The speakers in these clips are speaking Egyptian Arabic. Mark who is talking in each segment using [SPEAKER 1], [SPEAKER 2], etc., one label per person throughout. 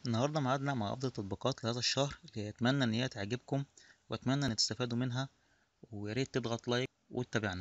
[SPEAKER 1] النهاردة ميعادنا مع أفضل تطبيقات لهذا الشهر اللي أتمنى إن هي تعجبكم وأتمنى إن تستفادوا منها وياريت تضغط لايك وتتابعنا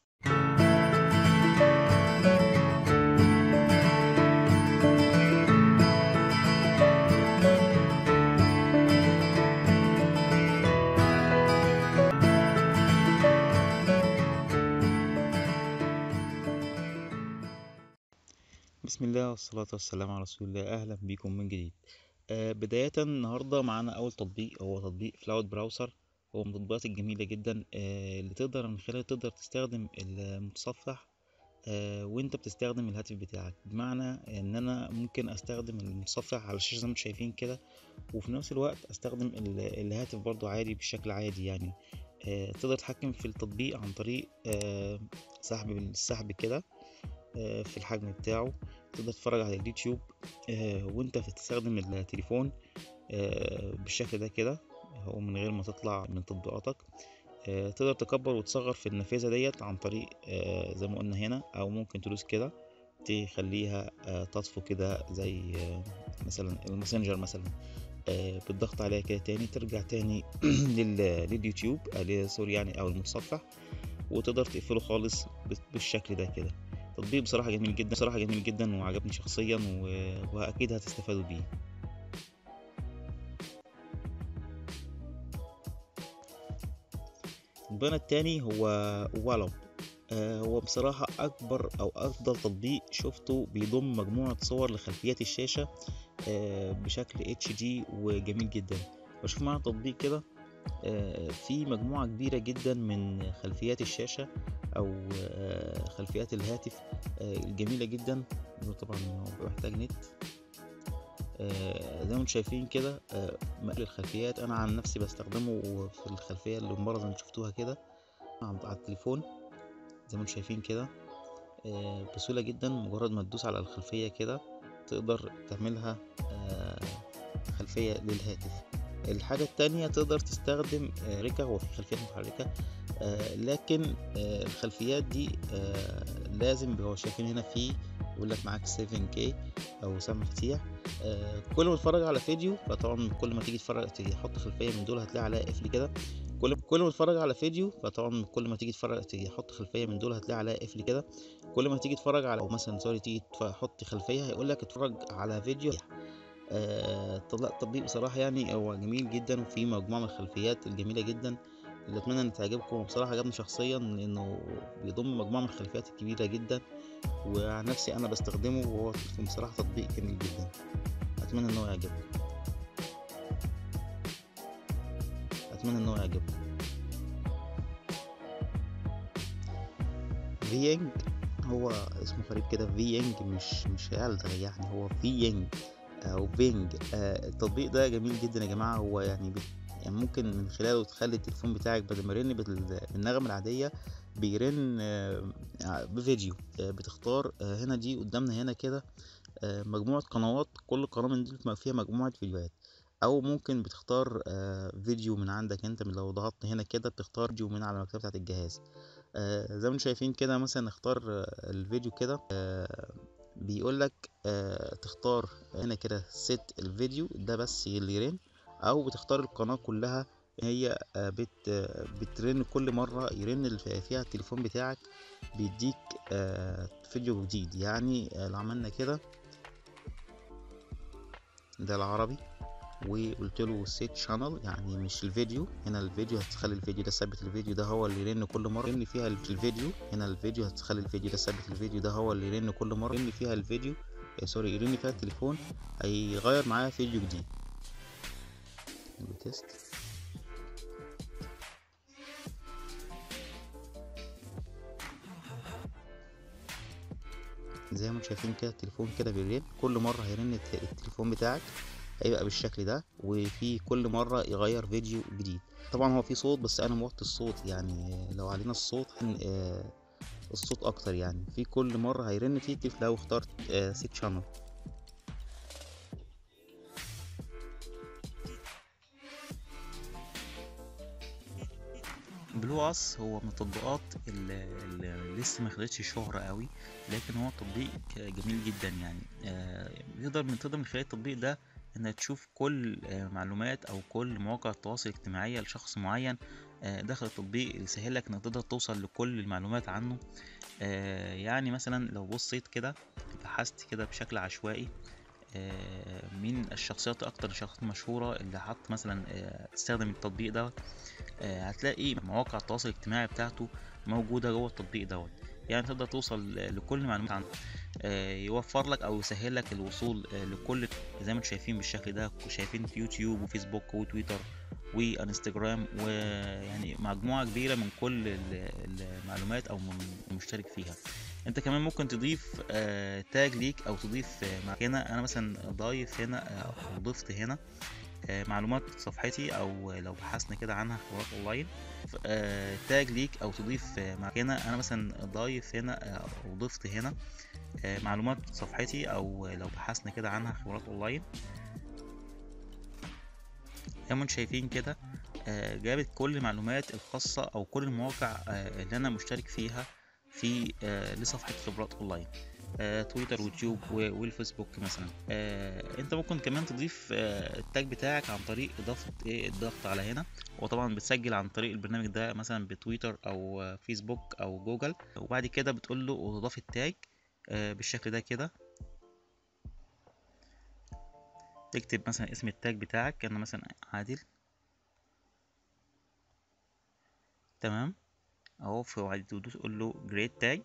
[SPEAKER 1] بسم الله والصلاة والسلام على رسول الله أهلا بكم من جديد آه بداية النهاردة معانا أول تطبيق هو تطبيق كلاود براوسر هو من التطبيقات الجميلة جدا آه اللي تقدر من خلاله تقدر تستخدم المتصفح آه وانت بتستخدم الهاتف بتاعك بمعنى ان انا ممكن استخدم المتصفح على الشاشة زي ما انتم شايفين كده وفي نفس الوقت استخدم ال- الهاتف برضو عادي بشكل عادي يعني آه تقدر تتحكم في التطبيق عن طريق آه سحب السحب كده آه في الحجم بتاعه تقدر تتفرج على اليوتيوب آه وانت بتستخدم التليفون آه بالشكل ده كده هو من غير ما تطلع من تطبيقاتك آه تقدر تكبر وتصغر في النافذة ديت عن طريق آه زي ما قلنا هنا او ممكن تدوس كده تخليها آه تطفو كده زي آه مثلا الماسنجر مثلا آه بالضغط عليها كده تاني ترجع تاني لل- لليوتيوب آه سوري يعني او المتصفح وتقدر تقفله خالص بالشكل ده كده تطبيق بصراحة جميل جدا بصراحة جميل جدا وعجبني شخصيا و- وأكيد هتستفادوا بيه البنا التاني هو والب آه هو بصراحة أكبر أو أفضل تطبيق شفته بيضم مجموعة صور لخلفيات الشاشة آه بشكل HD وجميل جدا بشوف معاه تطبيق كده آه في مجموعة كبيرة جدا من خلفيات الشاشة أو آه خلفيات الهاتف آه الجميلة جدا طبعا هو بيبقى محتاج نت آه، زي ما انتم شايفين كده آه، مقل الخلفيات انا عن نفسي بستخدمه في الخلفيه اللي المره زي ما شفتوها كده على على التليفون زي ما انتم شايفين كده آه، بسهوله جدا مجرد ما تدوس على الخلفيه كده تقدر تعملها آه، خلفيه للهاتف الحاجة التانية تقدر تستخدم آه، ركة هو في خلفيات متحركة آه، لكن آه، الخلفيات دي آه، لازم هو شايفين هنا في يقول لك معاك 7K أو سمع مفتاح آه، كل ما تتفرج على فيديو فطبعا كل ما تيجي تتفرج تحط خلفيه من دول هتلاقي عليها قفل كده كل كل ما تتفرج على فيديو فطبعا كل ما تيجي تتفرج تحط خلفيه من دول هتلاقي عليها قفل كده كل ما تيجي تتفرج على او مثلا سوري تيجي تحط خلفيه هيقول لك اتفرج على فيديو آه طلع التطبيق بصراحه يعني هو جميل جدا وفي مجموعه من الخلفيات الجميله جدا اللي اتمنى ان تعجبكم وبصراحه عجبني شخصيا لانه بيضم مجموعه من الخلفيات الكبيره جدا وعن نفسي انا بستخدمه وهو بصراحه تطبيق جميل جدا اتمنى ان هو يعجبكم اتمنى ان هو يعجبكم فيينج هو اسمه غريب كده فيينج مش مش هيلدغ يعني هو فيينج او فينج آه التطبيق ده جميل جدا يا جماعه هو يعني بت يعني ممكن من خلاله تخلي التليفون بتاعك بدل ما يرن بال- بالنغمه العاديه بيرن آه بفيديو آه بتختار آه هنا دي قدامنا هنا كده آه، مجموعة قنوات كل قناة من دول فيها مجموعة فيديوهات أو ممكن بتختار آه، فيديو من عندك انت من لو ضغطت هنا كده بتختار فيديو من على المكتبة بتاعة الجهاز آه، زي ما انتم شايفين كده مثلا نختار آه، الفيديو كده آه، بيقولك آه، تختار هنا كده ست الفيديو ده بس اللي يرن أو بتختار القناة كلها هي آه، بت آه، بترن كل مرة يرن الف- فيها التليفون بتاعك بيديك آه، فيديو جديد يعني آه، لو عملنا كده ده العربي وقلت له سيت شانل يعني مش الفيديو هنا الفيديو هتخلي الفيديو ده ثابت الفيديو ده هو اللي يرن كل مره يرن فيها الفيديو هنا الفيديو هتخلي الفيديو ده ثابت الفيديو ده هو اللي يرن كل مره يرن فيها الفيديو آه سوري يرن فيها التليفون هيغير معايا فيديو جديد تيست زي ما انتم شايفين كده التليفون كده بيرن كل مره هيرن الت- التليفون بتاعك هيبقى بالشكل ده وفي كل مرة يغير فيديو جديد طبعا هو في صوت بس انا موطي الصوت يعني لو علينا الصوت هن- آه، الصوت اكتر يعني في كل مرة هيرن فيك لو اخترت سيت شانل بلو اس هو من التطبيقات اللي, اللي لسه ما خدتش شهرة قوي لكن هو تطبيق جميل جدا يعني آه، تقدر من تقدر من خلال التطبيق ده انك تشوف كل آه، معلومات او كل مواقع التواصل الاجتماعي لشخص معين آه، داخل التطبيق يسهل لك انك تقدر توصل لكل المعلومات عنه آه، يعني مثلا لو بصيت كده بحثت كده بشكل عشوائي آه، مين الشخصيات اكتر شخصيات مشهورة اللي حط مثلا آه، تستخدم التطبيق دوت آه، هتلاقي مواقع التواصل الاجتماعي بتاعته موجودة جوه التطبيق دوت يعني تقدر توصل لكل معلومات عنه آه، يوفر لك او يسهل لك الوصول آه، لكل زي ما انتم شايفين بالشكل ده شايفين في يوتيوب وفيسبوك وتويتر وانستجرام ويعني مجموعة كبيرة من كل ال- المعلومات او من المشترك فيها انت كمان ممكن تضيف آه، تاج ليك او تضيف آه، مع- هنا انا مثلا ضايف هنا آه، او ضفت هنا آه، معلومات صفحتي او لو بحثنا كده عنها خبرات اونلاين ف- آه، تاج ليك او تضيف آه، مع- هنا انا مثلا ضايف هنا آه، او ضفت هنا آه، معلومات صفحتي او لو بحثنا كده عنها خبرات اونلاين زي ما انتم شايفين كده آه، جابت كل المعلومات الخاصة او كل المواقع آه، اللي انا مشترك فيها في آه، لصفحة خبرات اونلاين آه، تويتر ويوتيوب و- والفيسبوك مثلا آه، انت ممكن كمان تضيف آه، التاج بتاعك عن طريق اضافة ايه الضغط على هنا وطبعا بتسجل عن طريق البرنامج ده مثلا بتويتر او آه، فيسبوك او جوجل وبعد كده بتقول له اضاف التاج آه، بالشكل ده كده تكتب مثلا اسم التاج بتاعك انا مثلا عادل تمام اهو في وعد تدوس تقول له جريت تاج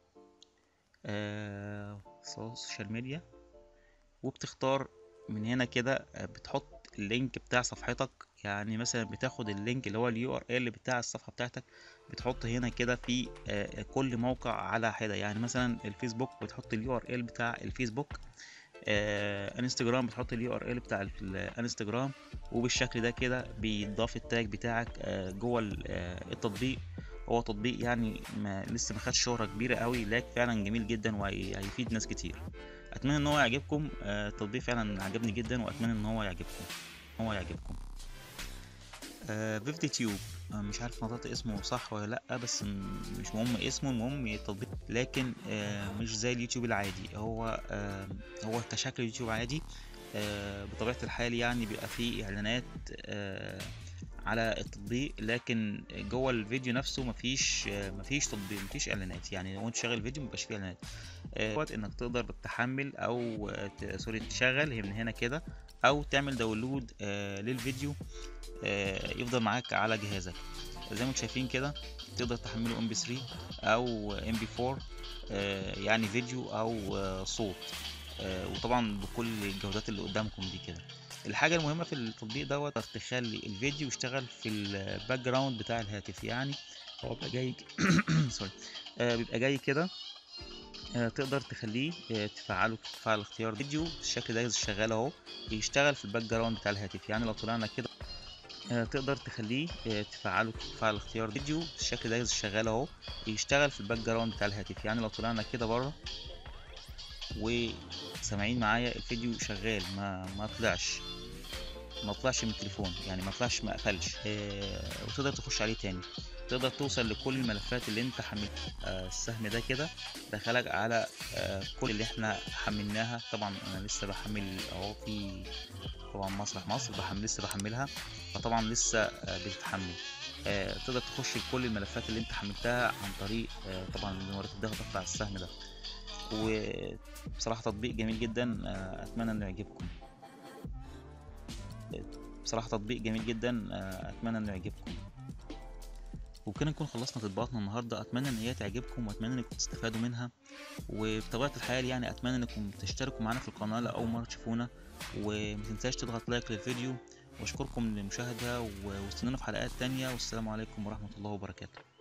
[SPEAKER 1] سوشيال ميديا وبتختار من هنا كده آه، بتحط اللينك بتاع صفحتك يعني مثلا بتاخد اللينك اللي هو اليو ار ال بتاع الصفحه بتاعتك بتحط هنا كده في آه، كل موقع على حده يعني مثلا الفيسبوك بتحط اليو ار ال بتاع الفيسبوك آه، انستجرام بتحط اليو ار ال بتاع ال- الانستجرام وبالشكل ده كده بيضاف التاج بتاعك آه، جوه ال- آه، التطبيق هو تطبيق يعني ما لسه ما خدش شهرة كبيرة قوي لكن فعلا جميل جدا وهيفيد ناس كتير اتمنى ان هو يعجبكم آه، التطبيق فعلا عجبني جدا واتمنى ان هو يعجبكم هو يعجبكم فيفتي تيوب مش عارف نطقت اسمه صح ولا لا بس م- مش مهم اسمه المهم التطبيق لكن آه، مش زي اليوتيوب العادي هو آه، هو كشكل يوتيوب عادي آه، بطبيعة الحال يعني بيبقى فيه اعلانات آه، على التطبيق لكن جوه الفيديو نفسه مفيش آه، مفيش تطبيق مفيش اعلانات يعني لو انت شغال فيديو مبيبقاش فيه اعلانات آه، وقت انك تقدر تحمل او آه، ت- سوري تشغل هي من هنا كده او تعمل داونلود آه، للفيديو آه، يفضل معاك على جهازك زي ما انتم شايفين كده تقدر تحمله ام بي 3 او ام بي 4 آه، يعني فيديو او آه، صوت آه، وطبعا بكل الجودات اللي قدامكم دي كده الحاجة المهمة في التطبيق دوت تخلي الفيديو يشتغل في الباك جراوند بتاع الهاتف يعني هو بيبقى جاي سوري آه، بيبقى جاي كده آه، تقدر تخليه آه، تفعله تفعل اختيار فيديو بالشكل ده شغال اهو يشتغل في الباك جراوند بتاع الهاتف يعني لو طلعنا كده آه، تقدر تخليه آه، تفعله تفعل اختيار فيديو بالشكل ده شغال اهو يشتغل في الباك جراوند بتاع الهاتف يعني لو طلعنا كده بره وسامعين معايا الفيديو شغال ما ما طلعش ما طلعش من التليفون يعني ما طلعش ما قفلش آه، وتقدر تخش عليه تاني تقدر توصل لكل الملفات اللي انت حملتها آه، السهم ده كده دخلك على آه، كل اللي احنا حملناها طبعا انا لسه بحمل اهو في طبعا مسرح مصر بحمل لسه بحملها فطبعا لسه آه، بتتحمل آه، تقدر تخش لكل الملفات اللي انت حملتها عن طريق آه، طبعا زرار الضغط بتاع السهم ده وبصراحة تطبيق جميل جدا آه، اتمنى انه يعجبكم بصراحة تطبيق جميل جدا آه، اتمنى انه يعجبكم وبكده نكون خلصنا تطبيقاتنا النهارده اتمنى ان هي تعجبكم واتمنى انكم تستفادوا منها وبطبيعه الحال يعني اتمنى انكم تشتركوا معنا في القناه لاول مره تشوفونا ومتنساش تضغط لايك للفيديو واشكركم للمشاهده و- واستنونا في حلقات تانية والسلام عليكم ورحمه الله وبركاته